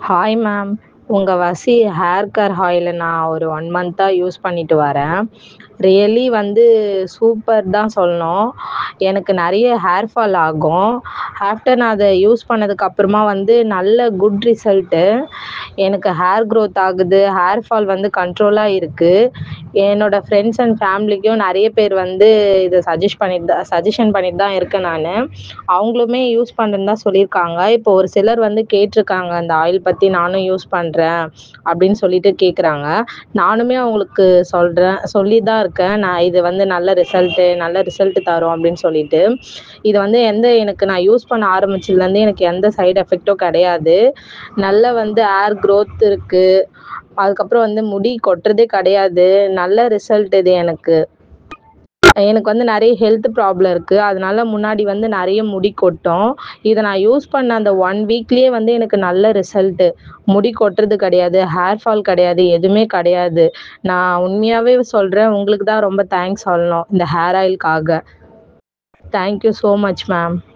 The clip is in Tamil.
ஹாய் மேம் உங்கள் வசி ஹேர் கேர் ஆயிலை நான் ஒரு ஒன் மந்த்தாக யூஸ் பண்ணிட்டு வரேன் ரியலி வந்து சூப்பர் தான் சொல்லணும் எனக்கு நிறைய ஹேர் ஃபால் ஆகும் ஆஃப்டர் நான் அதை யூஸ் பண்ணதுக்கு அப்புறமா வந்து நல்ல குட் ரிசல்ட்டு எனக்கு ஹேர் க்ரோத் ஆகுது ஹேர் ஃபால் வந்து கண்ட்ரோலாக இருக்குது என்னோடய ஃப்ரெண்ட்ஸ் அண்ட் ஃபேமிலிக்கும் நிறைய பேர் வந்து இதை சஜெஸ்ட் பண்ணிட்டு தான் சஜஷன் பண்ணிட்டு தான் இருக்கேன் நான் அவங்களுமே யூஸ் பண்ணுறேன்னு தான் சொல்லியிருக்காங்க இப்போ ஒரு சிலர் வந்து கேட்டிருக்காங்க அந்த ஆயில் பற்றி நானும் யூஸ் பண்ணுறேன் அப்படின்னு சொல்லிட்டு கேட்குறாங்க நானுமே அவங்களுக்கு சொல்கிறேன் சொல்லி தான் இருக்கேன் நான் இது வந்து நல்ல ரிசல்ட்டு நல்ல ரிசல்ட்டு தரும் அப்படின்னு சொல்லிட்டு இது வந்து எந்த எனக்கு நான் யூஸ் பண்ண ஆரம்பிச்சதுலேருந்து எனக்கு எந்த சைடு எஃபெக்ட்டும் கிடையாது நல்ல வந்து ஹேர் க்ரோத் இருக்குது அதுக்கப்புறம் வந்து முடி கொட்டுறதே கிடையாது நல்ல ரிசல்ட் இது எனக்கு எனக்கு வந்து நிறைய ஹெல்த் ப்ராப்ளம் இருக்குது அதனால முன்னாடி வந்து நிறைய முடி கொட்டும் இதை நான் யூஸ் பண்ண அந்த ஒன் வீக்லேயே வந்து எனக்கு நல்ல ரிசல்ட்டு முடி கொட்டுறது கிடையாது ஹேர் ஃபால் கிடையாது எதுவுமே கிடையாது நான் உண்மையாகவே சொல்கிறேன் உங்களுக்கு தான் ரொம்ப தேங்க்ஸ் சொல்லணும் இந்த ஹேர் ஆயிலுக்காக தேங்க்யூ ஸோ மச் மேம்